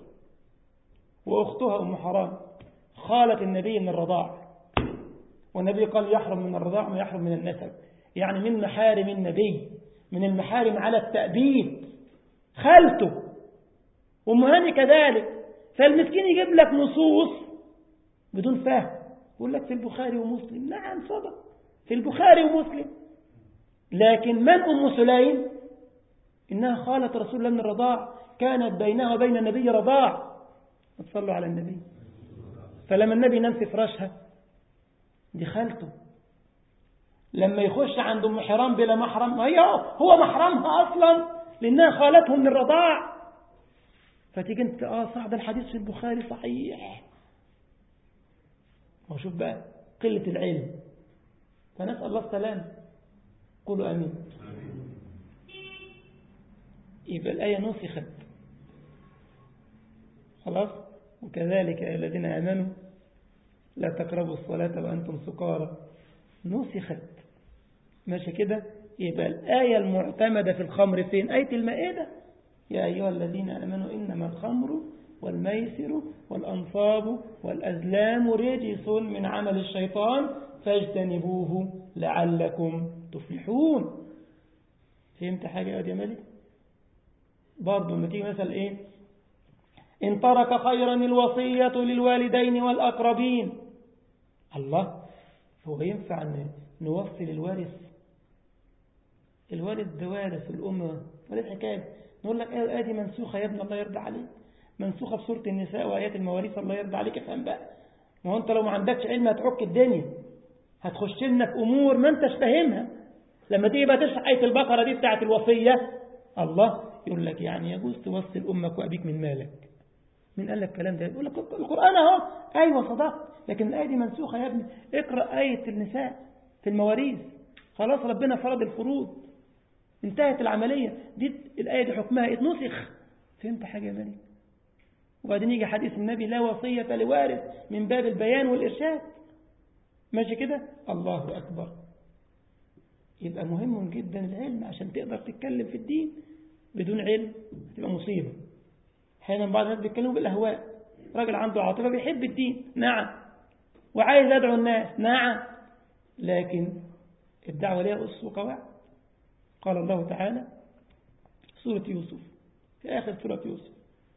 وأختها أم حرام خالة النبي من الرضاع والنبي قال يحرم من الرضاع ما يحرم من النسب يعني من محارم النبي من المحارم على التأبيد خالته أم هاني كذلك فالمسكين يجيب لك نصوص بدون فهم يقول لك في البخاري ومسلم نعم صدق في البخاري ومسلم لكن من أم سليم إنها خالة رسول الله من الرضاع كانت بينها وبين النبي رضاع تصلوا على النبي فلما النبي نام في فراشها دي خالته لما يخش عند ام حرام بلا محرم هي هو محرمها اصلا لانها خالته من الرضاع فتيجي انت اه صح ده الحديث في البخاري صحيح وشوف بقى قلة العلم فنسأل الله السلام قولوا امين يبقى الآية نسخت خلاص وكذلك يا الذين آمنوا لا تقربوا الصلاة وأنتم سكارى نسخت ماشي كده يبقى الآية المعتمدة في الخمر فين آية المائدة يا أيها الذين آمنوا إنما الخمر والميسر والأنصاب والأزلام رجس من عمل الشيطان فاجتنبوه لعلكم تفلحون فهمت حاجة يا جمالي برضه لما تيجي مثلا ايه إن ترك خيرا الوصية للوالدين والأقربين الله هو ينفع نوصي للوارث الوارث ده وارث الأمة ولا الحكاية نقول لك ايه دي منسوخة يا ابن الله يرضى عليك منسوخة في سورة النساء وآيات المواريث الله يرضى عليك افهم بقى ما هو انت لو ما عندكش علم هتعك الدنيا هتخش لنا في أمور ما انتش فاهمها لما تيجي بقى تشرح آية البقرة دي بتاعت الوصية الله يقول لك يعني يجوز توصي لأمك وأبيك من مالك من قال لك الكلام ده يقول لك القرآن اهو أيوة صدقت لكن الآية دي منسوخة يا ابني اقرأ آية النساء في المواريث خلاص ربنا فرض الفروض انتهت العملية دي الآية دي حكمها اتنسخ فهمت حاجة يا مالك وبعدين يجي حديث النبي لا وصية لوارث من باب البيان والإرشاد ماشي كده الله أكبر يبقى مهم جدا العلم عشان تقدر تتكلم في الدين بدون علم تبقى مصيبة احيانا بعض الناس بيتكلموا بالأهواء راجل عنده عاطفة بيحب الدين نعم وعايز يدعو الناس نعم لكن الدعوة ليها أسس وقواعد قال الله تعالى سورة يوسف في آخر سورة يوسف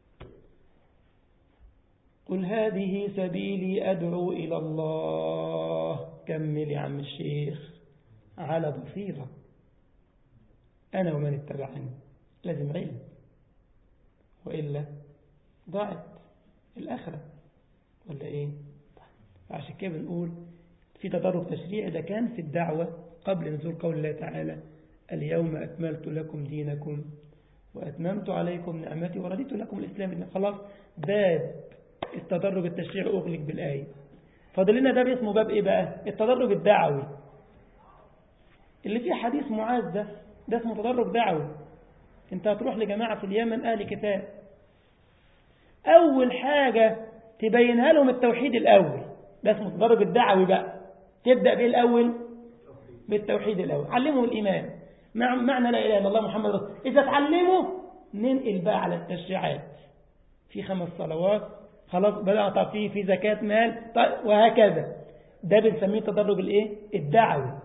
قل هذه سبيلي أدعو إلى الله كمل يا عم الشيخ على بصيرة أنا ومن اتبعني لازم علم وإلا ضاعت الآخرة ولا إيه عشان كده بنقول في تدرج تشريعي ده كان في الدعوة قبل نزول قول الله تعالى اليوم أكملت لكم دينكم وأتممت عليكم نعمتي ورضيت لكم الإسلام دين خلاص باب التدرج التشريعي أغلق بالآية فاضل لنا باب اسمه باب إيه بقى التدرج الدعوي اللي فيه حديث معاذ ده ده اسمه تدرج دعوي انت هتروح لجماعة في اليمن أهل كتاب أول حاجة تبينها لهم التوحيد الأول ده اسمه التدرج الدعوي بقى تبدأ بإيه الأول بالتوحيد الأول علمهم الإيمان معنى لا إله إلا الله محمد رسول إذا تعلموا ننقل بقى على التشريعات في خمس صلوات خلاص بدأ طب في في زكاة مال طيب وهكذا ده بنسميه التدرج الايه الدعوي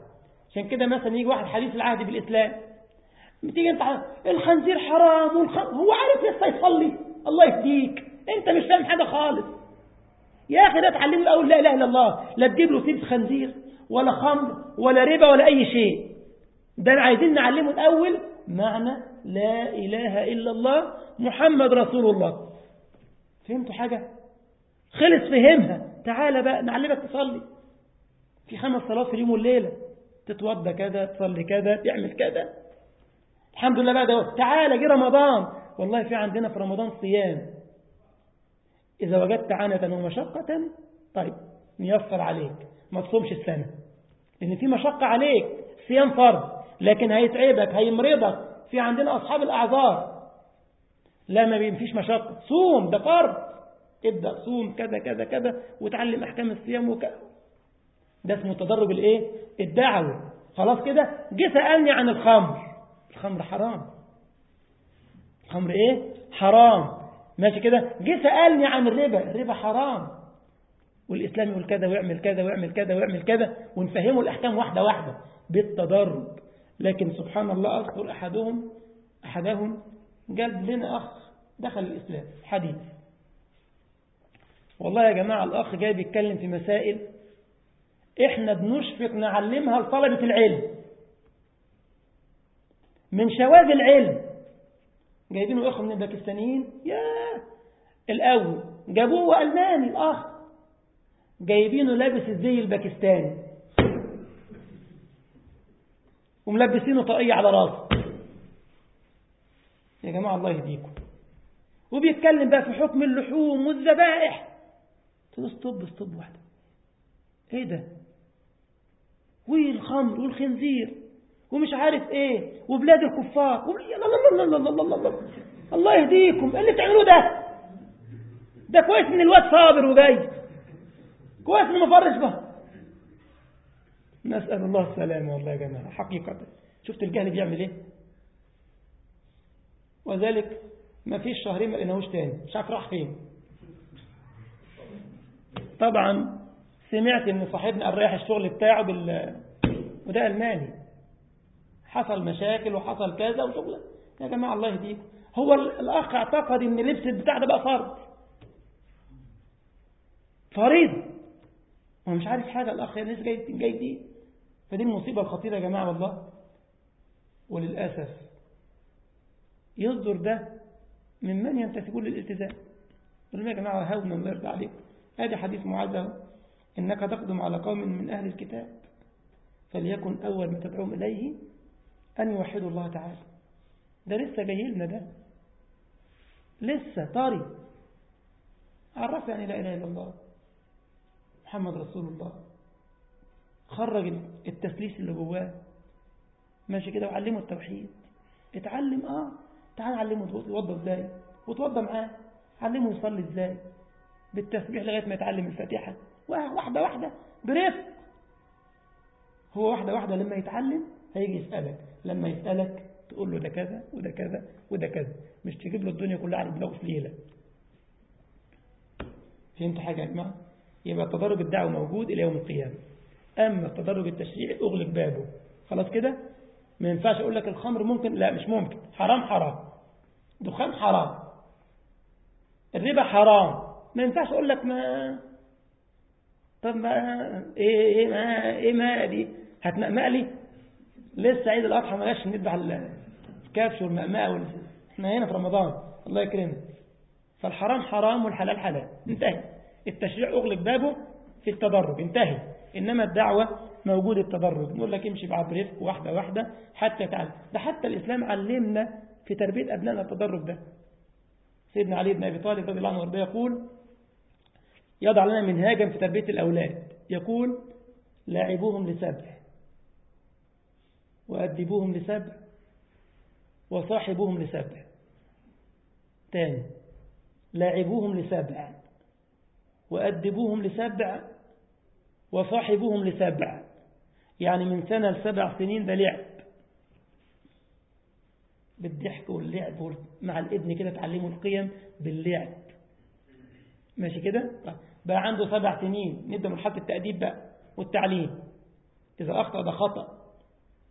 عشان كده مثلا يجي واحد حديث العهد بالإسلام تيجي انت الخنزير حرام والخ... هو عارف لسه يصلي الله يهديك انت مش فاهم حاجة خالص يا أخي ده تعلمه الأول لا إله إلا الله لا تجيب له سيبس خنزير ولا خمر ولا ربا ولا أي شيء ده عايزين نعلمه الأول معنى لا إله إلا الله محمد رسول الله فهمتوا حاجة خلص فهمها تعالى بقى نعلمك تصلي في خمس صلوات في اليوم والليلة تتوضى كذا تصلي كذا تعمل كذا الحمد لله بقى ده تعالى جه رمضان والله في عندنا في رمضان صيام إذا وجدت عنة ومشقة طيب نيسر عليك ما تصومش السنة لأن في مشقة عليك صيام فرض لكن هيتعبك هيمرضك في عندنا أصحاب الأعذار لا ما فيش مشقة صوم ده فرض ابدأ صوم كذا كذا كذا وتعلم أحكام الصيام وكذا ده اسمه تدرج الايه الدعوي خلاص كده جه سألني عن الخمر الخمر حرام الخمر ايه حرام ماشي كده جه سألني عن الربا الربا حرام والإسلام يقول كذا ويعمل كذا ويعمل كذا ويعمل كذا ونفهمه الأحكام واحدة واحدة بالتدرج لكن سبحان الله أذكر أحدهم أحدهم جاب لنا أخ دخل الإسلام حديث والله يا جماعة الأخ جاي بيتكلم في مسائل إحنا بنشفق نعلمها لطلبة العلم من شواذ العلم جايبينه إخوة من الباكستانيين يا الأول جابوه ألماني الأخ جايبينه لابس الزي الباكستاني وملبسينه طاقية على راسه يا جماعة الله يهديكم وبيتكلم بقى في حكم اللحوم والذبائح قلت له استوب استوب واحدة ايه ده والخمر والخنزير ومش عارف ايه وبلاد الكفار وبل... الله الله الله الله الله الله الله يهديكم ايه اللي بتعملوه ده ده كويس من الواد صابر وجاي كويس من مفرش بقى نسأل الله السلامة والله يا جماعة حقيقة شفت الجهل بيعمل ايه وذلك ما فيش شهرين ما لقيناهوش تاني مش عارف راح فين طبعا سمعت ان صاحبنا قال رايح الشغل بتاعه بال وده الماني حصل مشاكل وحصل كذا وشغل يا جماعه الله يهديكم هو الاخ اعتقد ان لبس البتاع ده بقى فرض فريض هو مش عارف حاجه الاخ لسه جاي جاي دي فدي المصيبه الخطيره يا جماعه والله وللاسف يصدر ده ممن ينتسبون للالتزام قل يا جماعه هون الله يرضى عليكم هذا حديث معاذ إنك تقدم على قوم من أهل الكتاب فليكن أول ما تدعوهم إليه أن يوحدوا الله تعالى ده لسه جاي لنا ده لسه طري عرف يعني لا إله إلا الله محمد رسول الله خرج التسليس اللي جواه ماشي كده وعلمه التوحيد اتعلم اه تعال علمه يتوضى ازاي وتوضى معاه علمه يصلي ازاي بالتسبيح لغاية ما يتعلم الفاتحة واحدة واحدة برفق هو واحدة واحدة لما يتعلم هيجي يسألك لما يسألك تقول له ده كذا وده كذا وده كذا مش تجيب له الدنيا كلها على دماغه في ليلة فهمت حاجة يا جماعة يبقى تدرج الدعوة موجود إلى يوم القيامة أما التدرج التشريعي أغلق بابه خلاص كده ما ينفعش أقول لك الخمر ممكن لا مش ممكن حرام حرام دخان حرام الربا حرام ما ينفعش أقول لك ما طب ما إيه إيه ما إيه ما دي هتمأمأ لي لسه عيد الأضحى ما جاش نذبح الكبش والمأمأة وال... احنا هنا في رمضان الله يكرمك فالحرام حرام والحلال حلال انتهي التشريع أغلق بابه في التدرج انتهي إنما الدعوة موجود التدرج نقول لك امشي بعد رفق واحدة واحدة حتى تعلم ده حتى الإسلام علمنا في تربية أبنائنا التدرج ده سيدنا علي بن أبي طالب رضي الله عنه وارضاه يقول يضع لنا منهاجا في تربية الأولاد يقول لاعبوهم لسبع وأدبوهم لسبع وصاحبوهم لسبع تاني لاعبوهم لسبع وأدبوهم لسبع وصاحبوهم لسبع يعني من سنة لسبع سنين ده لعب بالضحك واللعب مع الابن كده تعلموا القيم باللعب ماشي كده بقى عنده سبع سنين نبدأ مرحلة التأديب بقى والتعليم إذا أخطأ ده خطأ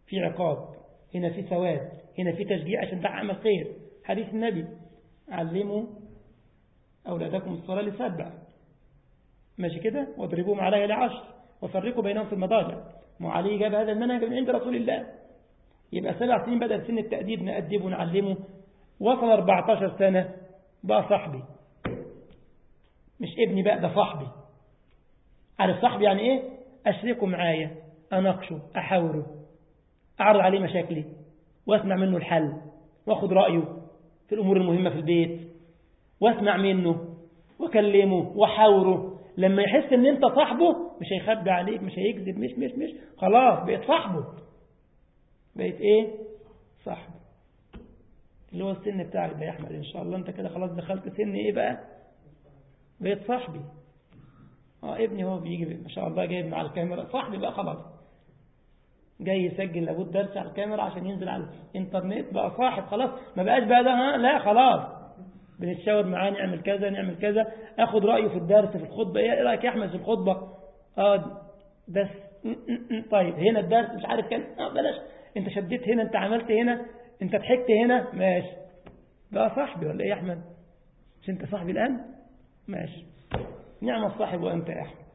في عقاب هنا في سواد هنا في تشجيع عشان ده عمل خير حديث النبي علموا أولادكم الصلاة لسبع ماشي كده واضربوهم عليها لعشر وفرقوا بينهم في المضاجع ما علي جاب هذا المنهج من عند رسول الله يبقى سبع سنين بدأ سن التأديب نأدبه ونعلمه وصل 14 سنة بقى صاحبي مش ابني بقى ده صاحبي عارف صاحبي يعني ايه أشركه معايا أناقشه أحاوره أعرض عليه مشاكلي وأسمع منه الحل وأخذ رأيه في الأمور المهمة في البيت وأسمع منه وأكلمه وأحاوره لما يحس ان انت صاحبه مش هيخبي عليك مش هيكذب مش مش مش خلاص بقيت صاحبه بقيت ايه صاحبه اللي هو السن بتاعك ده يا احمد ان شاء الله انت كده خلاص دخلت سن ايه بقى بقيت صاحبي اه ابني هو بيجي ما شاء الله جايب مع الكاميرا صاحبي بقى خلاص جاي يسجل لابد درس على الكاميرا عشان ينزل على الانترنت بقى صاحب خلاص ما بقاش بقى ده ها لا خلاص بنتشاور معاه نعمل كذا نعمل كذا اخد رايه في الدرس في الخطبه ايه رايك يا احمد في الخطبه اه بس طيب هنا الدرس مش عارف كان اه بلاش انت شديت هنا انت عملت هنا انت ضحكت هنا ماشي بقى صاحبي ولا ايه يا احمد مش انت صاحبي الان ماشي نعم الصاحب وانت يا احمد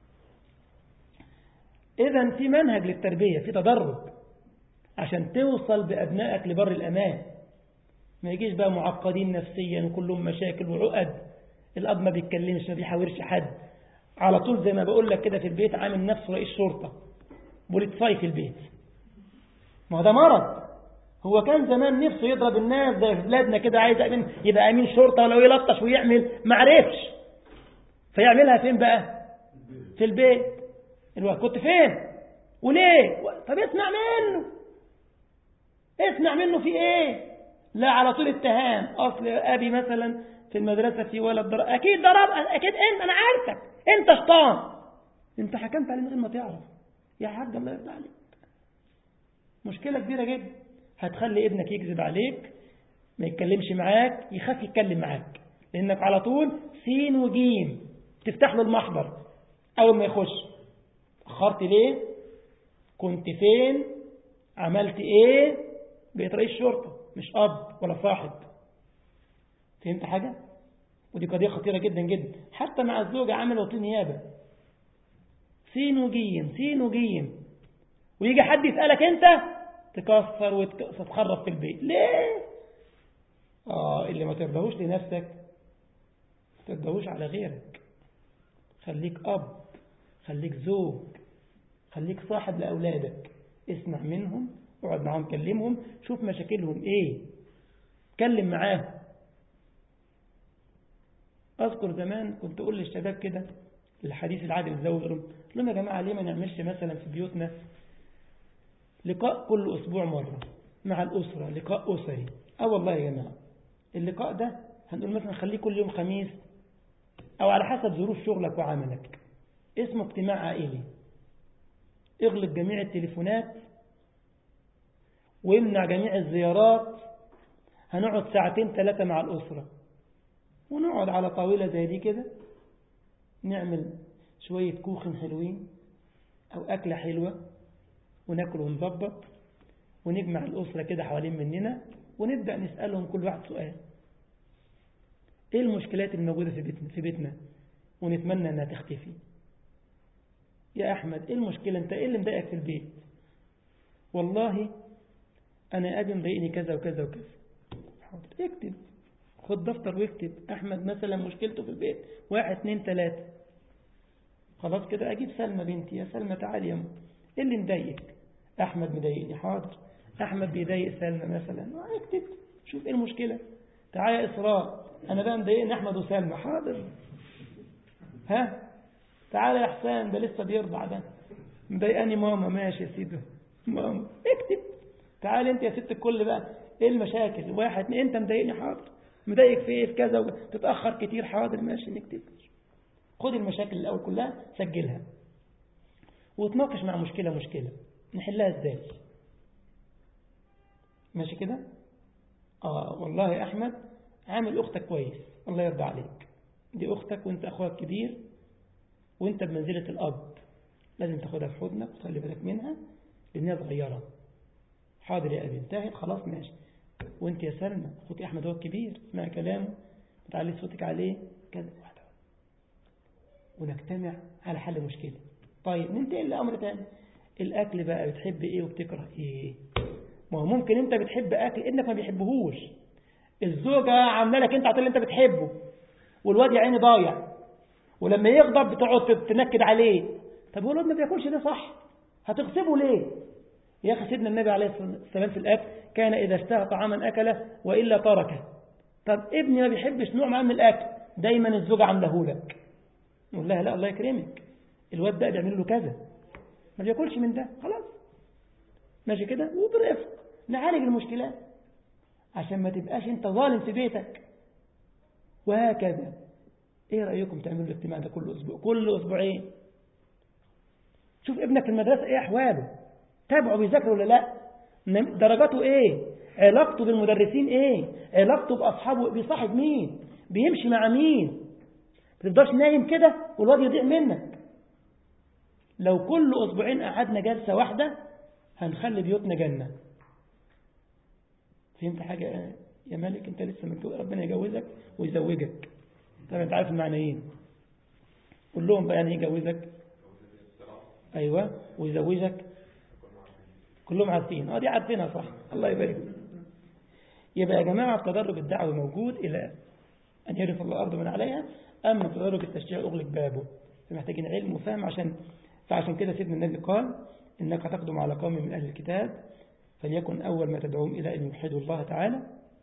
اذا في منهج للتربيه في تدرج عشان توصل بابنائك لبر الامان ما يجيش بقى معقدين نفسيا وكلهم مشاكل وعقد الأب ما بيتكلمش ما بيحاورش حد على طول زي ما بقول لك كده في البيت عامل نفسه رئيس شرطة بوليتفاي في البيت ما هو ده مرض هو كان زمان نفسه يضرب الناس زي في بلادنا كده عايز أمين يبقى أمين شرطة ولو يلطش ويعمل ما عرفش فيعملها فين بقى في البيت الوقت كنت فين وليه طب اسمع منه اسمع منه في ايه لا على طول اتهام اصل ابي مثلا في المدرسه في ولد ضرب اكيد ضرب اكيد انت انا عارفك انت شيطان انت حكمت عليه من غير ما تعرف يا حاج الله يرضى عليك مشكله كبيره جدا هتخلي ابنك يكذب عليك ما يتكلمش معاك يخاف يتكلم معاك لانك على طول سين وجيم تفتح له المحضر اول ما يخش اخرت ليه كنت فين عملت ايه بقيت رئيس شرطه مش أب ولا صاحب فهمت حاجة؟ ودي قضية خطيرة جدا جدا حتى مع الزوجة عامل وطين نيابة سين وجيم سين وجيم ويجي حد يسألك أنت تكسر وتتخرب في البيت ليه؟ آه اللي ما ترضاهوش لنفسك ما ترضاهوش على غيرك خليك أب خليك زوج خليك صاحب لأولادك اسمع منهم اقعد معاهم كلمهم شوف مشاكلهم ايه اتكلم معاهم اذكر زمان كنت اقول للشباب كده الحديث العادل الزوج لهم يا جماعه ليه ما نعملش مثلا في بيوتنا لقاء كل اسبوع مره مع الاسره لقاء اسري اه والله يا جماعه اللقاء ده هنقول مثلا خليه كل يوم خميس او على حسب ظروف شغلك وعملك اسمه اجتماع عائلي اغلق جميع التليفونات ويمنع جميع الزيارات هنقعد ساعتين ثلاثة مع الأسرة ونقعد على طاولة زي دي كده نعمل شوية كوخن حلوين أو أكلة حلوة وناكل ونظبط ونجمع الأسرة كده حوالين مننا ونبدأ نسألهم كل واحد سؤال إيه المشكلات الموجودة في بيتنا, في بيتنا ونتمنى أنها تختفي يا أحمد إيه المشكلة أنت إيه اللي مضايقك في البيت والله أنا أبي مضايقني كذا وكذا وكذا حاضر اكتب خد دفتر واكتب أحمد مثلا مشكلته في البيت واحد اثنين ثلاثة خلاص كده أجيب سلمى بنتي يا سلمى تعالي يا أم إيه اللي مضايقك أحمد مضايقني حاضر أحمد بيضايق سلمى مثلا اكتب شوف إيه المشكلة تعالى يا إسراء أنا بقى مضايقني أحمد وسلمى حاضر ها تعالى يا حسام ده لسه بيرضع ده مضايقاني ماما ماشي يا سيدي ماما اكتب تعالى انت يا ست الكل بقى ايه المشاكل واحد اتنين انت مضايقني حاضر مضايقك في ايه في كذا تتاخر كتير حاضر ماشي نكتب خد المشاكل الاول كلها سجلها وتناقش مع مشكله مشكله نحلها ازاي ماشي كده اه والله يا احمد عامل اختك كويس الله يرضى عليك دي اختك وانت اخوها الكبير وانت بمنزله الاب لازم تاخدها في حضنك وتخلي بالك منها لانها صغيره حاضر يا أبي انتهت خلاص ماشي وانت يا سلمى أخوك أحمد هو الكبير اسمع كلامه وتعلي صوتك عليه كذا واحدة ونجتمع على حل مشكلة طيب ننتقل لأمر تاني الأكل بقى بتحب إيه وبتكره إيه ما هو ممكن أنت بتحب أكل ابنك ما بيحبهوش الزوجة عامله لك أنت عطل اللي أنت بتحبه والواد يا عيني ضايع ولما يغضب بتقعد تنكد عليه طب هو الواد ما بياكلش ده صح هتغصبه ليه يا أخي سيدنا النبي عليه السلام في الأكل كان إذا اشتهى طعاما أكله وإلا تركه طب ابني ما بيحبش نوع معين من الأكل دايما الزوجة عامله لك نقول لها لا الله يكرمك الواد ده بيعمل له كذا ما بياكلش من ده خلاص ماشي كده وبرفق نعالج المشكلات عشان ما تبقاش انت ظالم في بيتك وهكذا ايه رأيكم تعملوا الاجتماع ده كل اسبوع كل اسبوعين شوف ابنك في المدرسة ايه احواله تابعه بيذاكر ولا لا درجاته ايه علاقته بالمدرسين ايه علاقته باصحابه بيصاحب مين بيمشي مع مين ما تفضلش نايم كده والواد يضيع منك لو كل اسبوعين قعدنا جلسة واحدة هنخلي بيوتنا جنة فهمت حاجة يا مالك انت لسه مكتوب ربنا يجوزك ويزوجك طب انت عارف المعنيين قول لهم بقى يعني يجوزك ايوه ويزوجك كلهم عارفين اه دي عارفينها صح الله يبارك يبقى يا جماعة التدرج الدعوي موجود إلى أن يرث الله الأرض من عليها أما تدرج التشجيع أغلق بابه فمحتاجين علم وفهم عشان فعشان كده سيدنا النبي قال إنك تقدم على قوم من أهل الكتاب فليكن أول ما تدعوهم إلى أن يوحدوا الله تعالى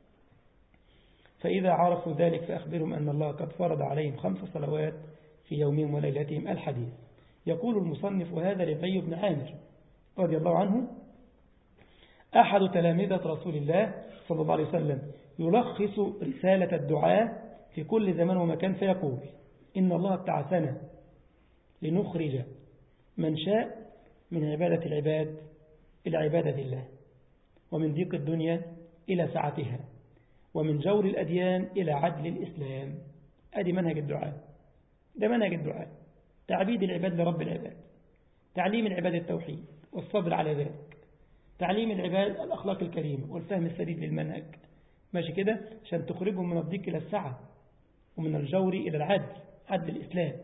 فإذا عرفوا ذلك فأخبرهم أن الله قد فرض عليهم خمس صلوات في يومهم وليلتهم الحديث يقول المصنف وهذا ربعي بن عامر رضي الله عنه أحد تلامذة رسول الله صلى الله عليه وسلم يلخص رسالة الدعاء في كل زمان ومكان فيقول إن الله ابتعثنا لنخرج من شاء من عبادة العباد إلى عبادة الله ومن ضيق الدنيا إلى سعتها ومن جور الأديان إلى عدل الإسلام أدي منهج الدعاء ده منهج الدعاء تعبيد العباد لرب العباد تعليم العباد التوحيد والصبر على ذلك تعليم العباد الأخلاق الكريمة والفهم السديد للمنهج ماشي كده عشان تخرجهم من الضيق إلى السعة ومن الجور إلى العدل عدل الإسلام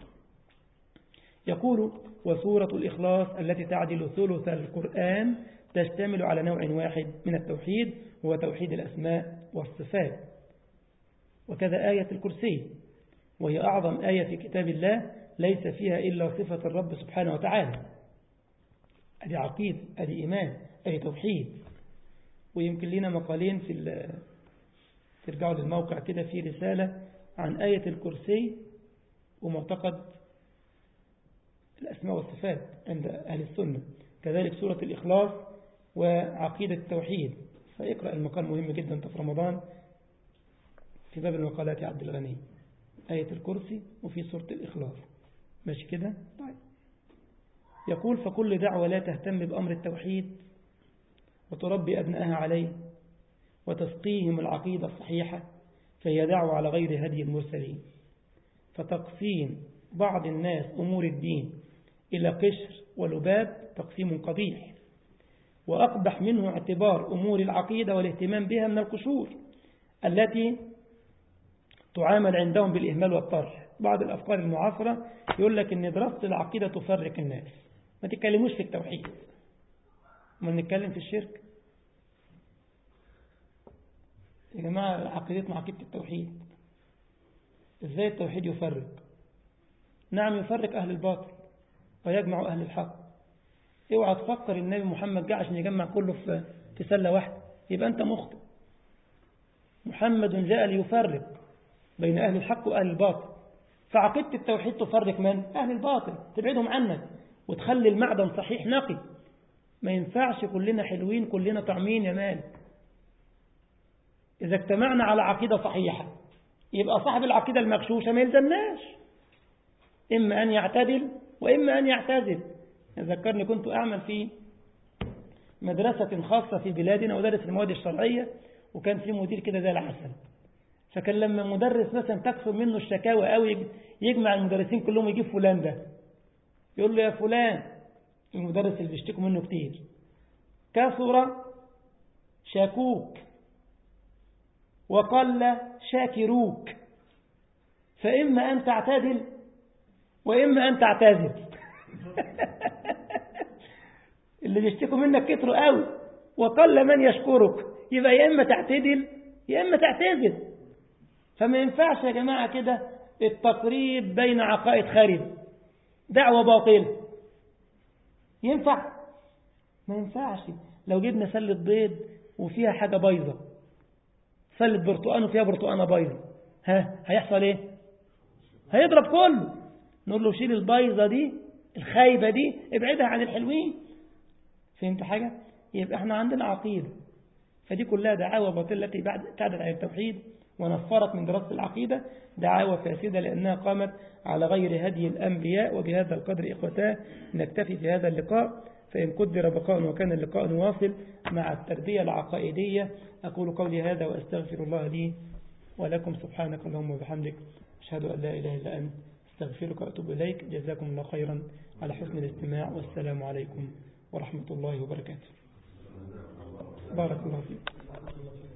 يقول وسورة الإخلاص التي تعدل ثلث القرآن تشتمل على نوع واحد من التوحيد هو توحيد الأسماء والصفات وكذا آية الكرسي وهي أعظم آية في كتاب الله ليس فيها إلا صفة الرب سبحانه وتعالى أدي عقيد أدي إيمان أدي توحيد ويمكن لنا مقالين في ترجعوا للموقع كده في رسالة عن آية الكرسي ومعتقد الأسماء والصفات عند أهل السنة كذلك سورة الإخلاص وعقيدة التوحيد فاقرأ المقال مهم جدا في رمضان في باب المقالات عبد الغني آية الكرسي وفي سورة الإخلاص ماشي كده طيب يقول فكل دعوة لا تهتم بأمر التوحيد وتربي أبنائها عليه وتسقيهم العقيدة الصحيحة فهي دعوة على غير هدي المرسلين فتقسيم بعض الناس أمور الدين إلى قشر ولباب تقسيم قبيح وأقبح منه اعتبار أمور العقيدة والاهتمام بها من القشور التي تعامل عندهم بالإهمال والطرح بعض الأفكار المعاصرة يقول لك أن دراسة العقيدة تفرق الناس ما تتكلموش في التوحيد ما نتكلم في الشرك يا جماعة عقيدتنا عقيدة التوحيد ازاي التوحيد يفرق نعم يفرق أهل الباطل ويجمع أهل الحق اوعى تفكر النبي محمد جاء عشان يجمع كله في في سلة واحدة يبقى أنت مخطئ محمد جاء ليفرق بين أهل الحق وأهل الباطل فعقيدة التوحيد تفرق من؟ أهل الباطل تبعدهم عنك وتخلي المعدن صحيح نقي ما ينفعش كلنا حلوين كلنا طعمين يا مالك إذا اجتمعنا على عقيدة صحيحة يبقى صاحب العقيدة المغشوشة ما يلزمناش إما أن يعتدل وإما أن يعتزل ذكرني كنت أعمل في مدرسة خاصة في بلادنا ودرس المواد الشرعية وكان في مدير كده زي العسل فكان لما مدرس مثلا تكثر منه الشكاوى قوي يجمع المدرسين كلهم يجيب فلان ده يقول له يا فلان المدرس اللي بيشتكوا منه كتير كثر شاكوك وقل شاكروك فإما أن تعتدل وإما أن تعتذر اللي بيشتكوا منك كتروا قوي وقل من يشكرك يبقى يا إما تعتدل يا إما تعتذر فما ينفعش يا جماعة كده التقريب بين عقائد خارج دعوة باطلة ينفع ما ينفعش لو جبنا سلة بيض وفيها حاجة بيضة سلة برتقان وفيها برتقانة بيضة ها هيحصل ايه هيضرب كله نقول له شيل البيضة دي الخايبة دي ابعدها عن الحلوين فهمت حاجة يبقى احنا عندنا عقيدة فدي كلها دعاوى باطلة التي ابتعدت عن التوحيد ونفرت من دراسة العقيدة دعاوى فاسدة لأنها قامت على غير هدي الأنبياء وبهذا القدر إخوتاه نكتفي في هذا اللقاء فإن قدر بقاء وكان اللقاء واصل مع التربية العقائدية أقول قولي هذا وأستغفر الله لي ولكم سبحانك اللهم وبحمدك أشهد أن لا إله إلا أنت استغفرك وأتوب إليك جزاكم الله خيرا على حسن الاستماع والسلام عليكم ورحمة الله وبركاته بارك الله فيك